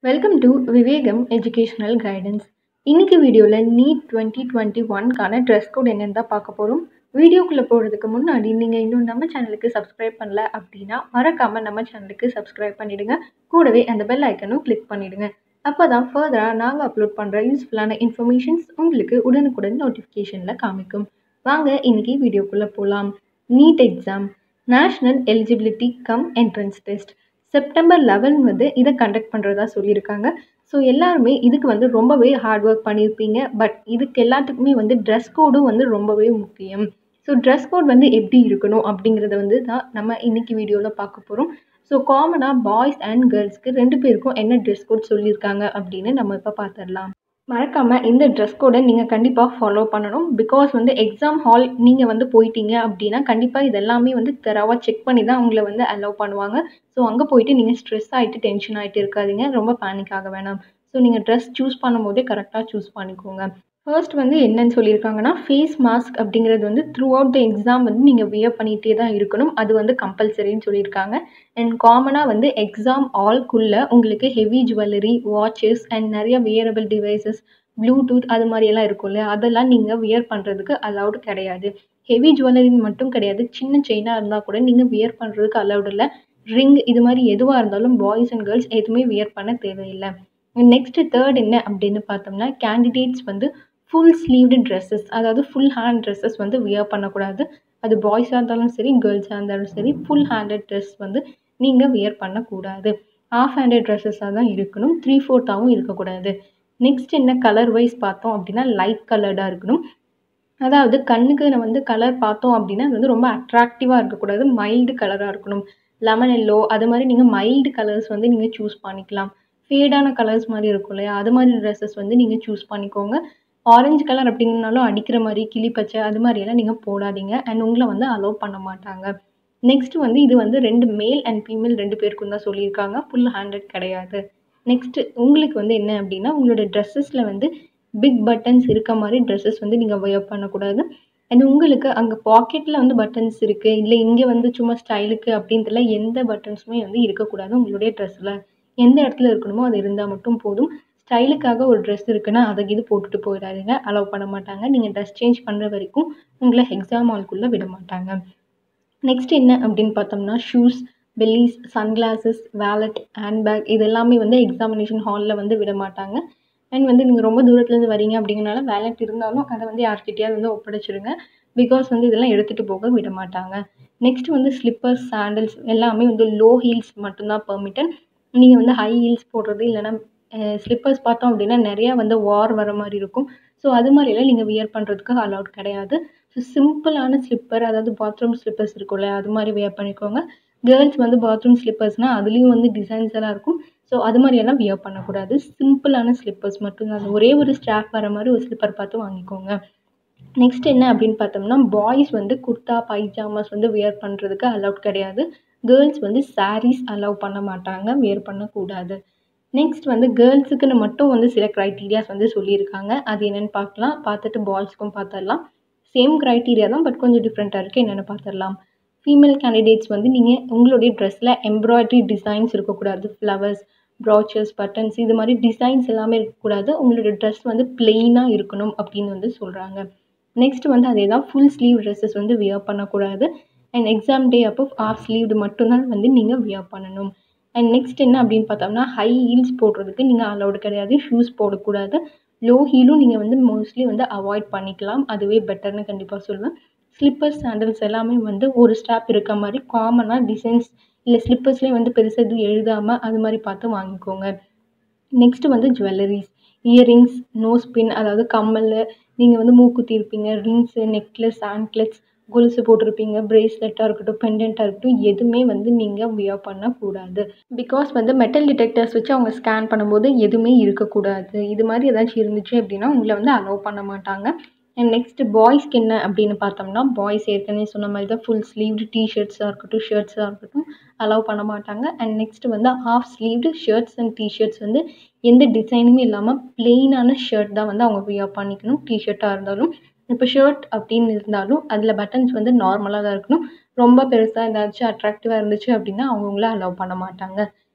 welcome to Vivekam educational guidance இன்னைக்கு வீடியோவில் NEET twenty twenty ஒன்க்கான ட்ரெஸ் கோட் என்னென்னு தான் பார்க்க போகிறோம் வீடியோக்குள்ளே போகிறதுக்கு முன்னாடி நீங்கள் இன்னும் நம்ம சேனலுக்கு சப்ஸ்கிரைப் பண்ணல அப்படின்னா மறக்காமல் நம்ம சேனலுக்கு சப்ஸ்கிரைப் பண்ணிவிடுங்க கூடவே அந்த பெல் ஐக்கனும் கிளிக் பண்ணிவிடுங்க அப்போ தான் ஃபர்தராக நாங்கள் அப்லோட் பண்ணுற யூஸ்ஃபுல்லான இன்ஃபர்மேஷன்ஸ் உங்களுக்கு உடனுக்குடன் நோட்டிஃபிகேஷனில் காமிக்கும் வாங்க இன்னைக்கு வீடியோக்குள்ளே போகலாம் NEET exam national eligibility cum entrance test September eleven வந்து இதை கண்டக்ட் பண்ணுறதா சொல்லியிருக்காங்க ஸோ எல்லாருமே இதுக்கு வந்து ரொம்பவே ஹார்ட் ஒர்க் பண்ணியிருப்பீங்க பட் இதுக்கு எல்லாத்துக்குமே வந்து ட்ரெஸ் கோடும் வந்து ரொம்பவே முக்கியம் ஸோ ட்ரெஸ் கோட் வந்து எப்படி இருக்கணும் அப்படிங்கிறத வந்து தான் நம்ம இன்னைக்கு வீடியோவில் பார்க்க போகிறோம் ஸோ காமனாக பாய்ஸ் அண்ட் கேர்ள்ஸ்க்கு ரெண்டு பேருக்கும் என்ன ட்ரெஸ் கோட் சொல்லியிருக்காங்க அப்படின்னு நம்ம இப்போ பார்த்துடலாம் மறக்காமல் இந்த ட்ரெஸ் கோடை நீங்கள் கண்டிப்பாக ஃபாலோ பண்ணணும் பிகாஸ் வந்து எக்ஸாம் ஹால் நீங்கள் வந்து போயிட்டீங்க அப்படின்னா கண்டிப்பாக இதெல்லாமே வந்து தரவாக செக் பண்ணி தான் உங்களை வந்து அலோவ் பண்ணுவாங்க ஸோ அங்கே போயிட்டு நீங்கள் ஸ்ட்ரெஸ் ஆகிட்டு டென்ஷன் ஆகிட்டு இருக்காதீங்க ரொம்ப பேனிக் ஆக வேணாம் ஸோ நீங்கள் ட்ரெஸ் சூஸ் பண்ணும்போதே கரெக்டாக சூஸ் பண்ணிக்கோங்க ஃபர்ஸ்ட் வந்து என்னன்னு சொல்லியிருக்காங்கன்னா ஃபேஸ் மாஸ்க் அப்படிங்கிறது வந்து த்ரூ அவுட் த எக்ஸாம் வந்து நீங்கள் வியர் பண்ணிகிட்டே தான் இருக்கணும் அது வந்து கம்பல்சரின்னு சொல்லியிருக்காங்க அண்ட் காமனாக வந்து எக்ஸாம் ஆல்குள்ளே உங்களுக்கு ஹெவி ஜுவல்லரி வாட்சஸ் அண்ட் நிறைய வியரபிள் டிவைசஸ் ப்ளூடூத் அது மாதிரியெல்லாம் இருக்கும் இல்லையா அதெல்லாம் நீங்கள் வியர் பண்ணுறதுக்கு அலௌடு கிடையாது ஹெவி ஜுவல்லரின்னு மட்டும் கிடையாது சின்ன செயினாக இருந்தால் கூட நீங்கள் வியர் பண்ணுறதுக்கு அலௌடு இல்லை ரிங் இது மாதிரி எதுவாக இருந்தாலும் பாய்ஸ் அண்ட் கேர்ள்ஸ் எதுவுமே வியர் பண்ண தேவையில்லை நெக்ஸ்ட்டு தேர்ட் என்ன அப்படின்னு பார்த்தோம்னா கேண்டிடேட்ஸ் வந்து ஃபுல் ஸ்லீவ்டு ட்ரெஸ்ஸஸ் அதாவது ஃபுல் ஹேண்ட் ட்ரெஸ்ஸஸ் வந்து வியர் பண்ணக்கூடாது அது பாய்ஸாக இருந்தாலும் சரி கேர்ள்ஸாக இருந்தாலும் சரி ஃபுல் ஹேண்டட் ட்ரெஸ் வந்து நீங்கள் வியர் பண்ணக்கூடாது ஆஃப் ஹேண்டட் ட்ரெஸ்ஸஸாக தான் இருக்கணும் த்ரீ ஃபோர்த்தாகவும் இருக்கக்கூடாது நெக்ஸ்ட் என்ன கலர் வைஸ் பார்த்தோம் அப்படின்னா லைட் கலர்டாக இருக்கணும் அதாவது கண்ணுக்கு நம்ம வந்து கலர் பார்த்தோம் அப்படின்னா அது வந்து ரொம்ப அட்ராக்டிவாக இருக்கக்கூடாது மைல்டு கலராக இருக்கணும் லெமன் எல்லோ அது மாதிரி நீங்கள் மைல்டு கலர்ஸ் வந்து நீங்கள் சூஸ் பண்ணிக்கலாம் ஃபேடான கலர்ஸ் மாதிரி இருக்கும் இல்லையா அது மாதிரி ட்ரெஸ்ஸஸ் வந்து நீங்கள் சூஸ் பண்ணிக்கோங்க ஆரஞ்சு கலர் அப்படின்னாலும் அடிக்கிற மாதிரி கிளி பச்சை அது மாதிரியெல்லாம் நீங்கள் போடாதீங்க அண்ட் உங்களை வந்து அலோவ் பண்ண மாட்டாங்க நெக்ஸ்ட் வந்து இது வந்து ரெண்டு மேல் அண்ட் ஃபீமேல் ரெண்டு பேருக்கும் தான் சொல்லியிருக்காங்க ஃபுல் ஹேண்டட் கிடையாது நெக்ஸ்ட்டு உங்களுக்கு வந்து என்ன அப்படின்னா உங்களோட ட்ரெஸ்ஸஸில் வந்து பிக் பட்டன்ஸ் இருக்க மாதிரி ட்ரெஸ்ஸஸ் வந்து நீங்கள் வியர் பண்ணக்கூடாது அண்ட் உங்களுக்கு அங்கே பாக்கெட்டில் வந்து பட்டன்ஸ் இருக்குது இல்லை இங்கே வந்து சும்மா ஸ்டைலுக்கு அப்படின்றதுல எந்த பட்டன்ஸுமே வந்து இருக்கக்கூடாது உங்களுடைய ட்ரெஸ்ஸில் எந்த இடத்துல இருக்கணுமோ அது இருந்தால் மட்டும் போதும் ஸ்டைலுக்காக ஒரு ட்ரெஸ் இருக்குன்னா அதை இது போட்டுட்டு போயிடாதீங்க அலோவ் பண்ண மாட்டாங்க நீங்கள் ட்ரெஸ் சேஞ்ச் பண்ணுற வரைக்கும் உங்களை எக்ஸாம் ஹால்குள்ளே விட மாட்டாங்க நெக்ஸ்ட் என்ன அப்படின்னு பார்த்தோம்னா shoes bellies sunglasses wallet handbag இது எல்லாமே வந்து எக்ஸாமினேஷன் ஹாலில் வந்து விட மாட்டாங்க அண்ட் வந்து நீங்கள் ரொம்ப தூரத்துலேருந்து வரீங்க அப்படிங்கிறனால வேலட் இருந்தாலும் அதை வந்து யார்கிட்டயாவது வந்து ஒப்படைச்சிடுங்க பிகாஸ் வந்து இதெல்லாம் எடுத்துகிட்டு போக விட மாட்டாங்க நெக்ஸ்ட் வந்து ஸ்லிப்பர்ஸ் சாண்டல்ஸ் எல்லாமே வந்து லோ ஹீல்ஸ் மட்டும்தான் பெர்மிட்டன் நீங்கள் வந்து ஹை ஹீல்ஸ் போடுறது இல்லைனா ஸ்லிப்பர்ஸ் பார்த்தோம் அப்படின்னா நிறையா வந்து வார் வர மாதிரி இருக்கும் ஸோ அது மாதிரிலாம் நீங்கள் வியர் பண்ணுறதுக்கு அலௌட் கிடையாது ஸோ சிம்பிளான ஸ்லிப்பர் அதாவது பாத்ரூம் ஸ்லிப்பர்ஸ் இருக்கும்ல அது மாதிரி வியர் பண்ணிக்கோங்க கேர்ள்ஸ் வந்து பாத்ரூம் ஸ்லிப்பர்ஸ்னால் அதுலேயும் வந்து டிசைன்ஸ் எல்லாம் இருக்கும் ஸோ அது மாதிரியெல்லாம் வியர் பண்ணக்கூடாது சிம்பிளான ஸ்லிப்பர்ஸ் மட்டும்தான் ஒரே ஒரு ஸ்ட்ராப் வர மாதிரி ஒரு ஸ்லிப்பர் பார்த்து வாங்கிக்கோங்க நெக்ஸ்ட் என்ன அப்படின்னு பார்த்தோம்னா பாய்ஸ் வந்து குர்தா பைஜாமாஸ் வந்து வியர் பண்ணுறதுக்கு அலௌட் கிடையாது கேர்ள்ஸ் வந்து சாரீஸ் அலோவ் பண்ண மாட்டாங்க வியர் பண்ணக்கூடாது நெக்ஸ்ட் வந்து கேர்ள்ஸுக்குன்னு மட்டும் வந்து சில க்ரைட்டீரியாஸ் வந்து சொல்லியிருக்காங்க அது என்னென்னு பார்க்கலாம் பார்த்துட்டு பாய்ஸ்க்கும் பார்த்துடலாம் சேம் க்ரைட்டீரியா தான் பட் கொஞ்சம் டிஃப்ரெண்ட்டாக இருக்குது என்னென்னு பார்த்துடலாம் ஃபீமேல் கேண்டிடேட்ஸ் வந்து நீங்கள் உங்களுடைய ட்ரெஸ்ஸில் எம்ப்ராய்டரி டிசைன்ஸ் இருக்கக்கூடாது ஃப்ளவர்ஸ் ப்ரௌச்சர்ஸ் பட்டன்ஸ் இது மாதிரி டிசைன்ஸ் எல்லாமே இருக்கக்கூடாது உங்களோட ட்ரெஸ் வந்து பிளெயினாக இருக்கணும் அப்படின்னு வந்து சொல்கிறாங்க நெக்ஸ்ட் வந்து அதே தான் ஃபுல் ஸ்லீவ் ட்ரெஸ்ஸஸ் வந்து வியர் பண்ணக்கூடாது அண்ட் எக்ஸாம் டே அப்போ ஆஃப் ஸ்லீவ்டு மட்டும்தான் வந்து நீங்கள் வியர் பண்ணணும் அண்ட் நெக்ஸ்ட் என்ன அப்படின்னு பார்த்தோம்னா ஹை ஹீல்ஸ் போடுறதுக்கு நீங்கள் அலௌடு கிடையாது ஷூஸ் போடக்கூடாது லோ ஹீலும் நீங்கள் வந்து மோஸ்ட்லி வந்து அவாய்ட் பண்ணிக்கலாம் அதுவே பெட்டர்னு கண்டிப்பாக சொல்லுவேன் ஸ்லிப்பர்ஸ் சாண்டல்ஸ் எல்லாமே வந்து ஒரு ஸ்டாப் இருக்க மாதிரி காமனாக டிசைன்ஸ் இல்லை ஸ்லிப்பர்ஸ்லேயே வந்து பெருசாக எதுவும் எழுதாமல் அது மாதிரி பார்த்து வாங்கிக்கோங்க நெக்ஸ்ட்டு வந்து ஜுவல்லரிஸ் இயரிங்ஸ் நோஸ் பின் அதாவது கம்மல் நீங்கள் வந்து மூக்குத்தி இருப்பீங்க ரிங்ஸு நெக்லஸ் ஆண்ட்லெட்ஸ் கொலுசு போட்டிருப்பீங்க ப்ரேஸ்லெட்டாக இருக்கட்டும் பெண்டெண்ட்டாக இருக்கட்டும் எதுவுமே வந்து நீங்கள் வியர் பண்ணக்கூடாது பிகாஸ் வந்து மெட்டல் டிடெக்டர்ஸ் வச்சு அவங்க ஸ்கேன் பண்ணும்போது எதுவுமே இருக்கக்கூடாது இது மாதிரி ஏதாச்சும் இருந்துச்சு அப்படின்னா உங்களை வந்து அலோவ் பண்ண மாட்டாங்க அண்ட் நெக்ஸ்ட்டு பாய்ஸ்க்கு என்ன அப்படின்னு பார்த்தோம்னா பாய்ஸ் ஏற்கனவே சொன்ன மாதிரி தான் ஃபுல் ஸ்லீவ்டு டிஷர்ட்ஸாக இருக்கட்டும் ஷர்ட்ஸாக இருக்கட்டும் அலோவ் பண்ண மாட்டாங்க அண்ட் நெக்ஸ்ட்டு வந்து half sleeved shirts and T-shirts வந்து எந்த டிசைனுமே இல்லாமல் பிளெயினான ஷர்ட் தான் வந்து அவங்க வியர் பண்ணிக்கணும் டிஷர்ட்டாக இருந்தாலும் இப்போ ஷர்ட் அப்படின்னு இருந்தாலும் அதில் பட்டன்ஸ் வந்து நார்மலாக தான் இருக்கணும் ரொம்ப பெருசாக ஏதாச்சும் அட்ராக்டிவாக இருந்துச்சு அப்படின்னா அவங்க உங்களை அலோவ் பண்ண மாட்டாங்க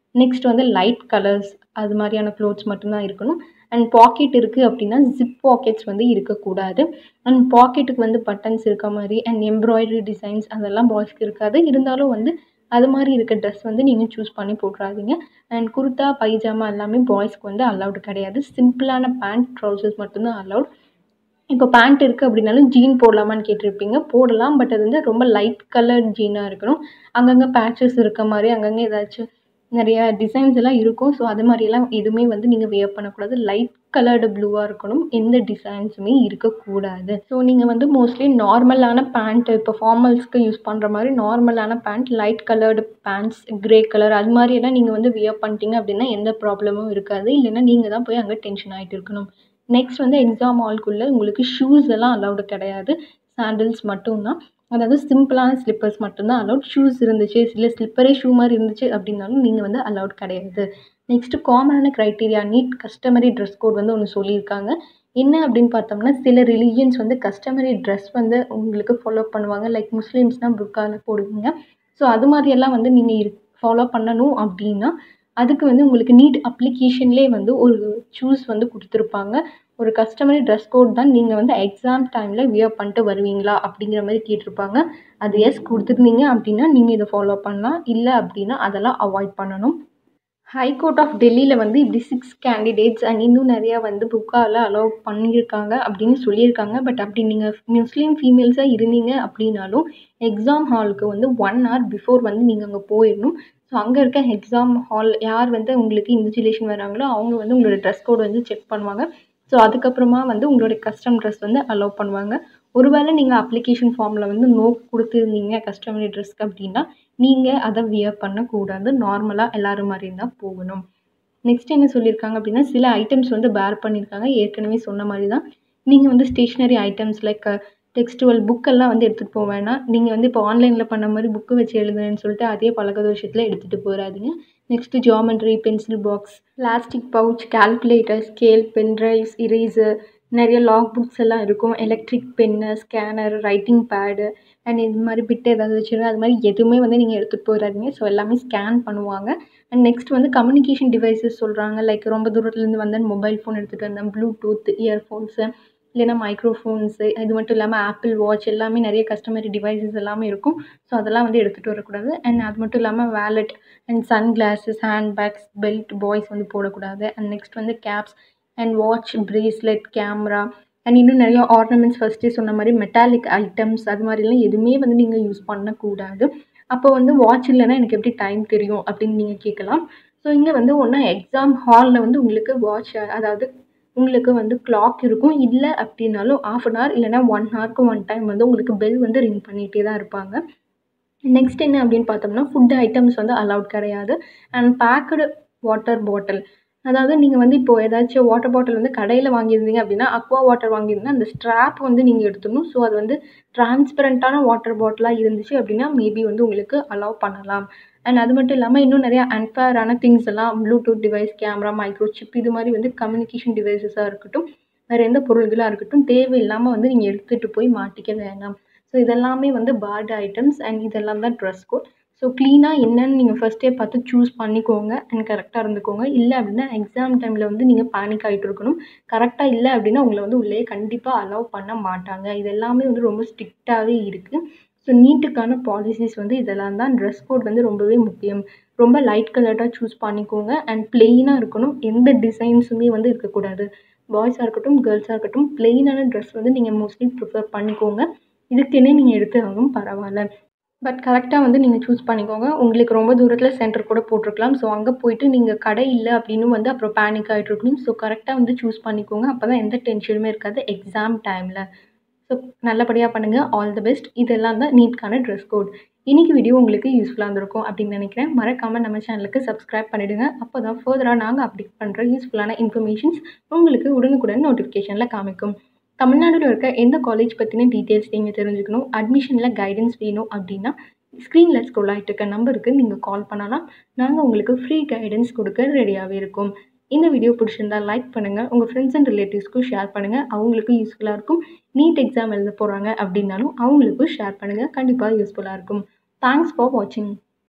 நெக்ஸ்ட் வந்து லைட் கலர்ஸ் அது மாதிரியான க்ளோத்ஸ் மட்டும்தான் இருக்கணும் அண்ட் பாக்கெட் இருக்குது அப்படின்னா ஜிப் பாக்கெட்ஸ் வந்து இருக்கக்கூடாது அண்ட் பாக்கெட்டுக்கு வந்து பட்டன்ஸ் இருக்க மாதிரி அண்ட் எம்ப்ராய்டரி டிசைன்ஸ் அதெல்லாம் பாய்ஸ்க்கு இருக்காது இருந்தாலும் வந்து அது மாதிரி இருக்க ட்ரெஸ் வந்து நீங்கள் சூஸ் பண்ணி போட்டுறாதீங்க அண்ட் குர்தா பைஜாமா எல்லாமே பாய்ஸ்க்கு வந்து அலௌடு கிடையாது சிம்பிளான பேண்ட் ட்ரௌசர்ஸ் மட்டும்தான் அலௌட் இப்போ பேண்ட் இருக்குது அப்படின்னாலும் ஜீன் போடலாமான்னு கேட்டிருப்பீங்க போடலாம் பட் அது வந்து ரொம்ப லைட் கலர் ஜீனாக இருக்கணும் அங்கங்கே பேச்சஸ் இருக்க மாதிரி அங்கங்கே ஏதாச்சும் நிறைய டிசைன்ஸ் எல்லாம் இருக்கும் ஸோ அது மாதிரியெல்லாம் எதுவுமே வந்து நீங்கள் வியர் பண்ணக்கூடாது லைட் கலர்டு ப்ளூவாக இருக்கணும் எந்த டிசைன்ஸுமே இருக்கக்கூடாது ஸோ நீங்கள் வந்து மோஸ்ட்லி நார்மலான பேண்ட்டு இப்போ ஃபார்மல்ஸ்க்கு யூஸ் பண்ணுற மாதிரி நார்மலான pant light coloured pants grey colour அது மாதிரியெல்லாம் நீங்கள் வந்து வியர் பண்ணிட்டீங்க அப்படின்னா எந்த ப்ராப்ளமும் இருக்காது இல்லைன்னா நீங்கள் தான் போய் அங்கே டென்ஷன் ஆகிட்டு இருக்கணும் நெக்ஸ்ட் வந்து எக்ஸாம் ஹால்குள்ளே உங்களுக்கு ஷூஸ் எல்லாம் அலௌடு கிடையாது சாண்டில்ஸ் மட்டும்தான் அதாவது சிம்பிளான ஸ்லிப்பர்ஸ் மட்டும்தான் அலௌட் ஷூஸ் இருந்துச்சு இல்லை ஸ்லிப்பரே ஷூ மாதிரி இருந்துச்சு அப்படின்னாலும் நீங்கள் வந்து அலௌட் கிடையாது நெக்ஸ்ட்டு காமனான criteria NEET customary dress code வந்து ஒன்று சொல்லியிருக்காங்க என்ன அப்படின்னு பார்த்தோம்னா சில ரிலீஜியன்ஸ் வந்து கஸ்டமரி ட்ரெஸ் வந்து உங்களுக்கு ஃபாலோ பண்ணுவாங்க லைக் முஸ்லீம்ஸ்னால் புர்காவில் போடுவீங்க ஸோ அது மாதிரியெல்லாம் வந்து நீங்கள் இரு ஃபாலோ பண்ணணும் அப்படின்னா அதுக்கு வந்து உங்களுக்கு நீட் அப்ளிகேஷன்லேயே வந்து ஒரு சூஸ் வந்து கொடுத்துருப்பாங்க ஒரு கஸ்டமரி ட்ரெஸ் கோட் தான் நீங்கள் வந்து எக்ஸாம் டைமில் வியர் பண்ணிட்டு வருவீங்களா அப்படிங்கிற மாதிரி கேட்டிருப்பாங்க அது எஸ் கொடுத்துருந்தீங்க அப்படின்னா நீங்கள் இதை ஃபாலோ பண்ணலாம் இல்லை அப்படின்னா அதெல்லாம் அவாய்ட் பண்ணணும் ஹைகோர்ட் ஆஃப் டெல்லியில் வந்து இப்படி சிக்ஸ் கேண்டிடேட்ஸ் அண்ட் இன்னும் நிறையா வந்து புக்காவில் அலோவ் பண்ணியிருக்காங்க அப்படின்னு சொல்லியிருக்காங்க பட் அப்படி நீங்கள் முஸ்லீம் ஃபீமேல்ஸாக இருந்தீங்க அப்படின்னாலும் எக்ஸாம் ஹாலுக்கு வந்து ஒன் ஹவர் பிஃபோர் வந்து நீங்கள் அங்கே போயிடணும் ஸோ அங்கே இருக்க எக்ஸாம் ஹால் யார் வந்து உங்களுக்கு இன்விஜிலேஷன் வராங்களோ அவங்க வந்து உங்களோட ட்ரெஸ் கோட் வந்து செக் பண்ணுவாங்க ஸோ அதுக்கப்புறமா வந்து உங்களுடைய கஸ்டம் ட்ரெஸ் வந்து அலோவ் பண்ணுவாங்க ஒருவேளை நீங்கள் அப்ளிகேஷன் ஃபார்மில் வந்து நோ கொடுத்துருந்தீங்க கஸ்டமரி ட்ரெஸ்க்கு அப்படின்னா நீங்கள் அதை வியர் பண்ணக்கூடாது நார்மலாக எல்லோரும் மாதிரி தான் போகணும் நெக்ஸ்ட் என்ன சொல்லியிருக்காங்க அப்படின்னா சில ஐட்டம்ஸ் வந்து பேர் பண்ணியிருக்காங்க ஏற்கனவே சொன்ன மாதிரி தான் நீங்கள் வந்து ஸ்டேஷ்னரி ஐட்டம்ஸ் லைக் டெக்ஸ்டுவல் புக்கெல்லாம் வந்து எடுத்துகிட்டு போக வேணாம் நீங்கள் வந்து இப்போ ஆன்லைனில் பண்ண மாதிரி புக்கு வச்சு எழுதுறேன்னு சொல்லிட்டு அதே பழக்கதோஷத்தில் எடுத்துகிட்டு போயிடாதீங்க next geometry pencil box plastic pouch calculator scale pen drives eraser நிறைய லாக் புக்ஸ் எல்லாம் இருக்கும் electric pen scanner writing pad and இது மாதிரி பிட்டு ஏதாவது வச்சுருந்தா அது மாதிரி எதுவுமே வந்து நீங்கள் எடுத்துகிட்டு போயிடாதீங்க ஸோ எல்லாமே ஸ்கேன் பண்ணுவாங்க அண்ட் நெக்ஸ்ட் வந்து கம்யூனிகேஷன் டிவைசஸ் சொல்கிறாங்க லைக் ரொம்ப தூரத்துலேருந்து வந்தேன் மொபைல் ஃபோன் எடுத்துகிட்டு வந்தேன் ப்ளூடூத் இயர்ஃபோன்ஸு இல்லைன்னா மைக்ரோஃபோன்ஸு இது மட்டும் இல்லாமல் ஆப்பிள் வாட்ச் எல்லாமே நிறைய கஸ்டமரி டிவைசஸ் எல்லாமே இருக்கும் ஸோ அதெல்லாம் வந்து எடுத்துகிட்டு வரக்கூடாது அண்ட் அது மட்டும் இல்லாமல் wallet and sun glasses hand bags belt boys வந்து போடக்கூடாது அண்ட் நெக்ஸ்ட் வந்து caps and watch bracelet camera and இன்னும் நிறைய ஆர்னமெண்ட்ஸ் ஃபஸ்ட்டே சொன்ன மாதிரி மெட்டாலிக் ஐட்டம்ஸ் அது மாதிரிலாம் எதுவுமே வந்து நீங்கள் யூஸ் பண்ணக்கூடாது அப்போ வந்து வாட்ச் இல்லைன்னா எனக்கு எப்படி டைம் தெரியும் அப்படின்னு நீங்கள் கேட்கலாம் ஸோ இங்கே வந்து ஒன்றா எக்ஸாம் ஹாலில் வந்து உங்களுக்கு வாட்ச் அதாவது உங்களுக்கு வந்து கிளாக் இருக்கும் இல்லை அப்படின்னாலும் ஆஃப் அன் ஹவர் இல்லைனா ஒன் ஹவருக்கு ஒன் டைம் வந்து உங்களுக்கு பெல் வந்து ரிங் பண்ணிகிட்டே தான் இருப்பாங்க நெக்ஸ்ட் என்ன அப்படின்னு பார்த்தோம்னா ஃபுட் ஐட்டம்ஸ் வந்து அலௌட் கிடையாது அண்ட் பேக்கடு வாட்டர் பாட்டில் அதாவது நீங்கள் வந்து இப்போது ஏதாச்சும் வாட்டர் பாட்டில் வந்து கடையில் வாங்கியிருந்தீங்க அப்படின்னா அக்வா வாட்டர் வாங்கியிருந்தீங்கன்னா அந்த ஸ்ட்ராப் வந்து நீங்கள் எடுத்துடணும் ஸோ அது வந்து டிரான்ஸ்பரண்ட்டான வாட்டர் பாட்டிலாக இருந்துச்சு அப்படின்னா மேபி வந்து உங்களுக்கு அலோவ் பண்ணலாம் அண்ட் அது மட்டும் இல்லாமல் இன்னும் நிறையா அன்ஃபேரான திங்ஸ் எல்லாம் Bluetooth device camera micro chip இது மாதிரி வந்து கம்யூனிகேஷன் டிவைசஸாக இருக்கட்டும் வேறு எந்த பொருள்களாக இருக்கட்டும் தேவையில்லாமல் வந்து நீங்கள் எடுத்துகிட்டு போய் மாட்டிக்க வேணாம் ஸோ இதெல்லாமே வந்து பார்டு ஐட்டம்ஸ் அண்ட் இதெல்லாம் தான் ட்ரெஸ் கோட் ஸோ க்ளீனாக என்னென்னு நீங்கள் ஃபஸ்ட்டே பார்த்து சூஸ் பண்ணிக்கோங்க அண்ட் கரெக்டாக இருந்துக்கோங்க இல்லை அப்படின்னா எக்ஸாம் டைமில் வந்து நீங்கள் பேனிக் ஆகிட்டு இருக்கணும் கரெக்டாக இல்லை அப்படின்னா உங்களை வந்து உள்ளே கண்டிப்பாக அலோவ் பண்ண மாட்டாங்க இது எல்லாமே வந்து ரொம்ப ஸ்ட்ரிக்டாகவே இருக்குது ஸோ நீட்டுக்கான பாலிசிஸ் வந்து இதெல்லாம் தான் ட்ரெஸ் கோட் வந்து ரொம்பவே முக்கியம் ரொம்ப லைட் கலர்டாக சூஸ் பண்ணிக்கோங்க அண்ட் பிளெயினாக இருக்கணும் எந்த டிசைன்ஸுமே வந்து இருக்கக்கூடாது பாய்ஸாக இருக்கட்டும் கேர்ள்ஸாக இருக்கட்டும் பிளெயினான ட்ரெஸ் வந்து நீங்கள் மோஸ்ட்லி ப்ரிஃபர் பண்ணிக்கோங்க இதுக்குன்னே நீங்கள் எடுத்தாலும் பரவாயில்ல பட் கரெக்டாக வந்து நீங்கள் சூஸ் பண்ணிக்கோங்க உங்களுக்கு ரொம்ப தூரத்தில் சென்டர் கூட போட்டிருக்கலாம் ஸோ அங்கே போயிட்டு நீங்கள் கடை இல்லை அப்படின்னு வந்து அப்புறம் பேனிக் ஆகிட்டு இருக்கணும் ஸோ கரெக்டாக வந்து சூஸ் பண்ணிக்கோங்க அப்போ தான் எந்த டென்ஷனுமே இருக்காது எக்ஸாம் டைமில் ஸோ நல்லபடியாக பண்ணுங்கள் ஆல் தி பெஸ்ட் இதெல்லாம் தான் நீட்கான ட்ரெஸ் கோட் இன்றைக்கி வீடியோ உங்களுக்கு யூஸ்ஃபுல்லாக இருந்திருக்கும் அப்படின்னு நினைக்கிறேன் மறக்காமல் நம்ம சேனலுக்கு சப்ஸ்கிரைப் பண்ணிவிடுங்க அப்போ தான் ஃபர்தராக நாங்கள் அப்டேட் பண்ணுற யூஸ்ஃபுல்லான இன்ஃபர்மேஷன்ஸ் உங்களுக்கு உடனுக்குடன் நோட்டிஃபிகேஷனில் காமிக்கும் தமிழ்நாடுல இருக்க எந்த காலேஜ் பற்றின டீட்டெயில்ஸ் நீங்கள் தெரிஞ்சுக்கணும் அட்மிஷனில் கைடன்ஸ் வேணும் அப்படின்னா ஸ்க்ரீனில் ஸ்க்ரோல் ஆகிட்டு இருக்க நம்பருக்கு நீங்கள் கால் பண்ணலாம் நாங்கள் உங்களுக்கு ஃப்ரீ கைடன்ஸ் கொடுக்க ரெடியாகவே இருக்கோம் இந்த வீடியோ பிடிச்சிருந்தா லைக் பண்ணுங்கள் உங்கள் ஃப்ரெண்ட்ஸ் அண்ட் ரிலேட்டிவ்ஸ்க்கும் ஷேர் பண்ணுங்கள் அவங்களுக்கும் யூஸ்ஃபுல்லாக இருக்கும் நீட் எக்ஸாம் எழுத போகிறாங்க அப்படின்னாலும் அவங்களுக்கும் ஷேர் பண்ணுங்கள் கண்டிப்பாக யூஸ்ஃபுல்லாக இருக்கும் தேங்க்ஸ் ஃபார் வாட்சிங்